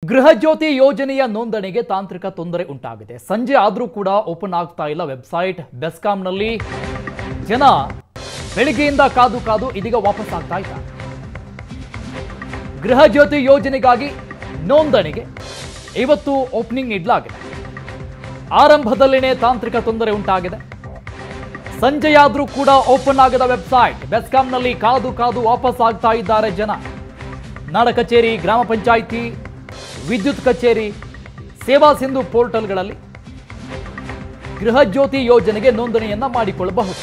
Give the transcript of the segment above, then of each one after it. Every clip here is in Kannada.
ಗೃಹ ಜ್ಯೋತಿ ಯೋಜನೆಯ ನೋಂದಣಿಗೆ ತಾಂತ್ರಿಕ ತೊಂದರೆ ಉಂಟಾಗಿದೆ ಸಂಜೆ ಆದರೂ ಕೂಡ ಓಪನ್ ಆಗ್ತಾ ಇಲ್ಲ ವೆಬ್ಸೈಟ್ ಬೆಸ್ಕಾಂನಲ್ಲಿ ಜನ ಬೆಳಿಗ್ಗೆಯಿಂದ ಕಾದು ಕಾದು ಇದೀಗ ವಾಪಸ್ ಆಗ್ತಾ ಇದ್ದಾರೆ ಗೃಹ ಜ್ಯೋತಿ ಯೋಜನೆಗಾಗಿ ನೋಂದಣಿಗೆ ಇವತ್ತು ಓಪನಿಂಗ್ ನೀಡಲಾಗಿದೆ ಆರಂಭದಲ್ಲಿನೇ ತಾಂತ್ರಿಕ ತೊಂದರೆ ಉಂಟಾಗಿದೆ ಸಂಜೆಯಾದ್ರೂ ಕೂಡ ಓಪನ್ ಆಗದ ವೆಬ್ಸೈಟ್ ಬೆಸ್ಕಾಂನಲ್ಲಿ ಕಾದು ಕಾದು ವಾಪಸ್ ಆಗ್ತಾ ಇದ್ದಾರೆ ಜನ ನಾಡ ಕಚೇರಿ ಗ್ರಾಮ ಪಂಚಾಯಿತಿ ವಿದ್ಯುತ್ ಕಚೇರಿ ಸೇವಾ ಸಿಂಧು ಪೋರ್ಟಲ್ಗಳಲ್ಲಿ ಗೃಹ ಜ್ಯೋತಿ ಯೋಜನೆಗೆ ನೋಂದಣಿಯನ್ನ ಮಾಡಿಕೊಳ್ಳಬಹುದು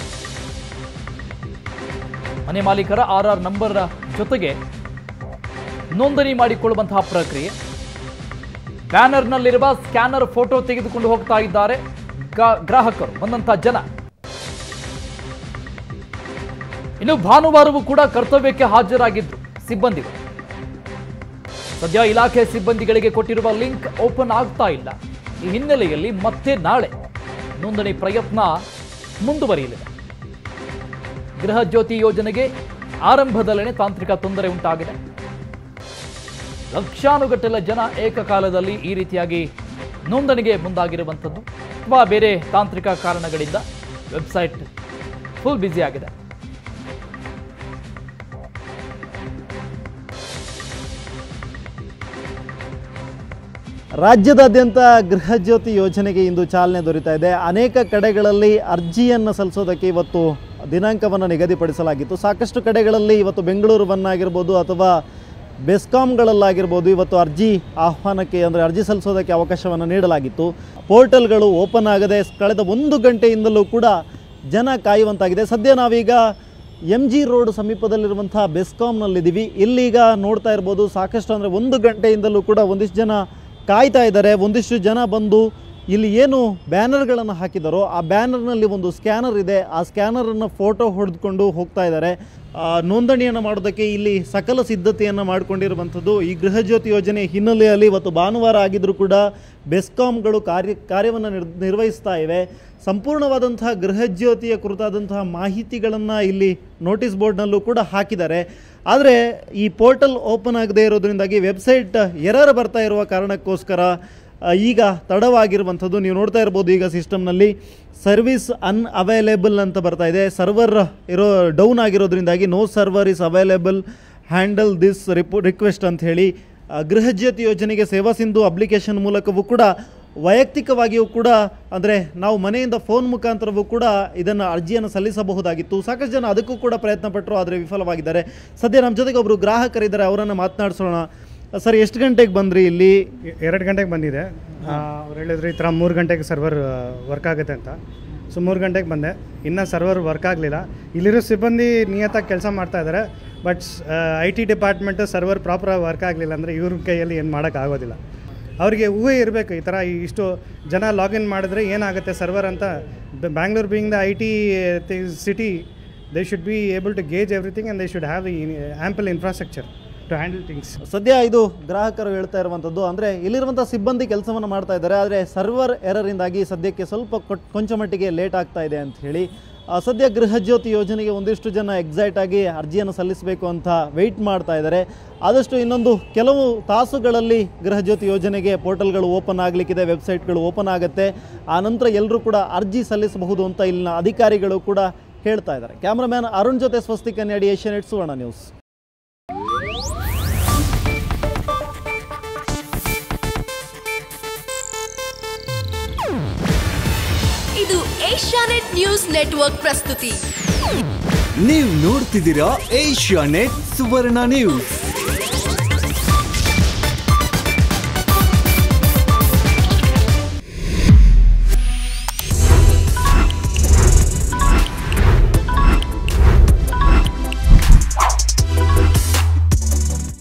ಮನೆ ಮಾಲೀಕರ ಆರ್ ಆರ್ ನಂಬರ್ ಜೊತೆಗೆ ನೋಂದಣಿ ಮಾಡಿಕೊಳ್ಳುವಂತಹ ಪ್ರಕ್ರಿಯೆ ಬ್ಯಾನರ್ನಲ್ಲಿರುವ ಸ್ಕ್ಯಾನರ್ ಫೋಟೋ ತೆಗೆದುಕೊಂಡು ಹೋಗ್ತಾ ಇದ್ದಾರೆ ಗ- ಗ್ರಾಹಕರು ಬಂದಂತಹ ಜನ ಇನ್ನು ಭಾನುವಾರವೂ ಕೂಡ ಕರ್ತವ್ಯಕ್ಕೆ ಹಾಜರಾಗಿದ್ರು ಸಿಬ್ಬಂದಿಗಳು ಸದ್ಯ ಇಲಾಖೆ ಸಿಬ್ಬಂದಿಗಳಿಗೆ ಕೊಟ್ಟಿರುವ ಲಿಂಕ್ ಓಪನ್ ಆಗ್ತಾ ಇಲ್ಲ ಈ ಹಿನ್ನೆಲೆಯಲ್ಲಿ ಮತ್ತೆ ನಾಳೆ ನೋಂದಣಿ ಪ್ರಯತ್ನ ಮುಂದುವರಿಯಲಿದೆ ಗೃಹ ಜ್ಯೋತಿ ಯೋಜನೆಗೆ ಆರಂಭದಲ್ಲೇ ತಾಂತ್ರಿಕ ತೊಂದರೆ ಉಂಟಾಗಿದೆ ಲಕ್ಷಾನುಗಟ್ಟಲೆ ಜನ ಏಕಕಾಲದಲ್ಲಿ ಈ ರೀತಿಯಾಗಿ ನೋಂದಣಿಗೆ ಮುಂದಾಗಿರುವಂಥದ್ದು ಅಥವಾ ಬೇರೆ ತಾಂತ್ರಿಕ ಕಾರಣಗಳಿಂದ ವೆಬ್ಸೈಟ್ ಫುಲ್ ಬ್ಯುಸಿ ಆಗಿದೆ ರಾಜ್ಯದಾದ್ಯಂತ ಗೃಹ ಜ್ಯೋತಿ ಯೋಜನೆಗೆ ಇಂದು ಚಾಲನೆ ದೊರೀತಾ ಇದೆ ಅನೇಕ ಕಡೆಗಳಲ್ಲಿ ಅರ್ಜಿಯನ್ನು ಸಲ್ಲಿಸೋದಕ್ಕೆ ಇವತ್ತು ದಿನಾಂಕವನ್ನು ನಿಗದಿಪಡಿಸಲಾಗಿತ್ತು ಸಾಕಷ್ಟು ಕಡೆಗಳಲ್ಲಿ ಇವತ್ತು ಬೆಂಗಳೂರುವನ್ನಾಗಿರ್ಬೋದು ಅಥವಾ ಬೆಸ್ಕಾಂಗಳಲ್ಲಾಗಿರ್ಬೋದು ಇವತ್ತು ಅರ್ಜಿ ಆಹ್ವಾನಕ್ಕೆ ಅಂದರೆ ಅರ್ಜಿ ಸಲ್ಲಿಸೋದಕ್ಕೆ ಅವಕಾಶವನ್ನು ನೀಡಲಾಗಿತ್ತು ಪೋರ್ಟಲ್ಗಳು ಓಪನ್ ಆಗದೆ ಕಳೆದ ಒಂದು ಗಂಟೆಯಿಂದಲೂ ಕೂಡ ಜನ ಕಾಯುವಂತಾಗಿದೆ ಸದ್ಯ ನಾವೀಗ ಎಮ್ ಜಿ ರೋಡ್ ಸಮೀಪದಲ್ಲಿರುವಂಥ ಬೆಸ್ಕಾಂನಲ್ಲಿದ್ದೀವಿ ಇಲ್ಲೀಗ ನೋಡ್ತಾ ಇರ್ಬೋದು ಸಾಕಷ್ಟು ಅಂದರೆ ಒಂದು ಗಂಟೆಯಿಂದಲೂ ಕೂಡ ಒಂದಿಷ್ಟು ಜನ ಕಾಯ್ತಾ ಇದ್ದಾರೆ ಒಂದಿಷ್ಟು ಜನ ಬಂದು ಇಲ್ಲಿ ಏನು ಬ್ಯಾನರ್ಗಳನ್ನು ಹಾಕಿದಾರೋ ಆ ಬ್ಯಾನರ್ನಲ್ಲಿ ಒಂದು ಸ್ಕ್ಯಾನರ್ ಇದೆ ಆ ಸ್ಕ್ಯಾನರನ್ನು ಫೋಟೋ ಹೊಡೆದುಕೊಂಡು ಹೋಗ್ತಾ ಇದ್ದಾರೆ ಆ, ನೋಂದಣಿಯನ್ನು ಮಾಡೋದಕ್ಕೆ ಇಲ್ಲಿ ಸಕಲ ಸಿದ್ಧತೆಯನ್ನು ಮಾಡಿಕೊಂಡಿರುವಂಥದ್ದು ಈ ಗೃಹ ಜ್ಯೋತಿ ಯೋಜನೆ ಹಿನ್ನೆಲೆಯಲ್ಲಿ ಇವತ್ತು ಭಾನುವಾರ ಆಗಿದ್ದರೂ ಕೂಡ ಬೆಸ್ಕಾಂಗಳು ಕಾರ್ಯ ಕಾರ್ಯವನ್ನು ನಿರ್ ನಿರ್ವಹಿಸ್ತಾ ಇವೆ ಸಂಪೂರ್ಣವಾದಂತಹ ಗೃಹ ಜ್ಯೋತಿಯ ಕುರಿತಾದಂತಹ ಮಾಹಿತಿಗಳನ್ನು ಇಲ್ಲಿ ನೋಟಿಸ್ ಬೋರ್ಡ್ನಲ್ಲೂ ಕೂಡ ಹಾಕಿದ್ದಾರೆ ಆದರೆ ಈ ಪೋರ್ಟಲ್ ಓಪನ್ ಆಗದೇ ಇರೋದ್ರಿಂದಾಗಿ ವೆಬ್ಸೈಟ್ ಎರರ್ ಬರ್ತಾ ಇರುವ ಕಾರಣಕ್ಕೋಸ್ಕರ ಆ, ಈಗ ತಡವಾಗಿರುವಂಥದ್ದು ನೀವು ನೋಡ್ತಾ ಇರ್ಬೋದು ಈಗ ಸಿಸ್ಟಮ್ನಲ್ಲಿ ಸರ್ವಿಸ್ ಅನ್ಅವೈಲೇಬಲ್ ಅಂತ ಬರ್ತಾ ಇದೆ ಸರ್ವರ್ ಇರೋ ಡೌನ್ ಆಗಿರೋದ್ರಿಂದಾಗಿ no server is available handle this repo request ಅಂತ ಹೇಳಿ ಆ, ಗೃಹ ಜ್ಯೋತಿ ಯೋಜನೆಗೆ ಸೇವಾ ಸಿಂಧು ಅಪ್ಲಿಕೇಶನ್ ಮೂಲಕವೂ ಕೂಡ ವೈಯಕ್ತಿಕವಾಗಿಯೂ ಕೂಡ ಅಂದರೆ ನಾವು ಮನೆಯಿಂದ ಫೋನ್ ಮುಖಾಂತರವೂ ಕೂಡ ಇದನ್ನು ಅರ್ಜಿಯನ್ನು ಸಲ್ಲಿಸಬಹುದಾಗಿತ್ತು ಸಾಕಷ್ಟು ಜನ ಅದಕ್ಕೂ ಕೂಡ ಪ್ರಯತ್ನ ಪಟ್ಟರು ಆದರೆ ವಿಫಲವಾಗಿದ್ದಾರೆ ಸದ್ಯ ನಮ್ಮ ಜೊತೆಗೆ ಒಬ್ಬರು ಗ್ರಾಹಕರಿದ್ದಾರೆ ಅವರನ್ನು ಮಾತನಾಡಿಸೋಣ ಸರ್ ಎಷ್ಟು ಗಂಟೆಗೆ ಬಂದ್ರಿ ಇಲ್ಲಿ ಎ- ಎರಡು ಗಂಟೆಗೆ ಬಂದಿದೆ ಅವ್ರು ಹೇಳಿದ್ರು ಈ ಥರ ಮೂರು ಗಂಟೆಗೆ ಸರ್ವರ್ ವರ್ಕ್ ಆಗುತ್ತೆ ಅಂತ ಸೊ ಮೂರು ಗಂಟೆಗೆ ಬಂದೆ ಇನ್ನೂ ಸರ್ವರ್ ವರ್ಕ್ ಆಗಲಿಲ್ಲ ಇಲ್ಲಿರೋ ಸಿಬ್ಬಂದಿ ನಿಯತ್ತಾಗಿ ಕೆಲಸ ಮಾಡ್ತಾ ಇದ್ದಾರೆ but I T department server ಪ್ರಾಪರಾಗಿ ವರ್ಕ್ ಆಗಲಿಲ್ಲ ಅಂದರೆ ಇವ್ರ ಕೈಯಲ್ಲಿ ಏನು ಮಾಡೋಕ್ಕಾಗೋದಿಲ್ಲ ಅವರಿಗೆ ಊಹೆ ಇರಬೇಕು ಈ ಥರ ಇಷ್ಟು ಜನ ಲಾಗಿನ್ ಮಾಡಿದ್ರೆ ಏನಾಗುತ್ತೆ ಸರ್ವರ್ ಅಂತ Bangalore being the I T city they should be able to gauge everything and they should have the ample infrastructure to handle things ಸದ್ಯ ಇದು ಗ್ರಾಹಕರು ಹೇಳ್ತಾ ಇರುವಂಥದ್ದು ಅಂದರೆ ಇಲ್ಲಿರುವಂಥ ಸಿಬ್ಬಂದಿ ಕೆಲಸವನ್ನು ಮಾಡ್ತಾ ಇದ್ದಾರೆ ಆದರೆ ಸರ್ವರ್ ಎರರಿಂದಾಗಿ ಸದ್ಯಕ್ಕೆ ಸ್ವಲ್ಪ ಕೊಟ್- ಕೊಂಚ ಮಟ್ಟಿಗೆ ಲೇಟ್ ಆಗ್ತಾ ಇದೆ ಅಂತ ಹೇಳಿ ಆ, ಸದ್ಯ ಗೃಹ ಜ್ಯೋತಿ ಯೋಜನೆಗೆ ಒಂದಿಷ್ಟು ಜನ ಎಕ್ಸೈಟ್ ಆಗಿ ಅರ್ಜಿಯನ್ನು ಸಲ್ಲಿಸಬೇಕು ಅಂತ ವೆಯ್ಟ್ ಮಾಡ್ತಾ ಇದ್ದಾರೆ ಆದಷ್ಟು ಇನ್ನೊಂದು ಕೆಲವು ತಾಸುಗಳಲ್ಲಿ ಗೃಹ ಜ್ಯೋತಿ ಯೋಜನೆಗೆ ಪೋರ್ಟಲ್ಗಳು ಓಪನ್ ಆಗಲಿಕ್ಕಿದೆ ವೆಬ್ಸೈಟ್ಗಳು ಓಪನ್ ಆಗುತ್ತೆ ಆ ನಂತರ ಎಲ್ಲರೂ ಕೂಡ ಅರ್ಜಿ ಸಲ್ಲಿಸಬಹುದು ಅಂತ ಇಲ್ಲಿನ ಅಧಿಕಾರಿಗಳು ಕೂಡ ಹೇಳ್ತಾ ಇದ್ದಾರೆ ಕ್ಯಾಮ್ರಾಮ್ಯಾನ್ ಅರುಣ್ ಜೊತೆ ಸ್ವಸ್ತಿ ಕನ್ನಡಿ ಏಷ್ಯನ್ ಎಟ್ ಸುವರ್ಣ ನ್ಯೂಸ್ ಇದು ಏಷ್ಯಾನೆಟ್ ನ್ಯೂಸ್ ನೆಟ್ವರ್ಕ್ ಪ್ರಸ್ತುತಿ ನೀವು ನೋಡ್ತಿದ್ದೀರಾ ಏಷ್ಯಾ ನೆಟ್ ಸುವರ್ಣ ನ್ಯೂಸ್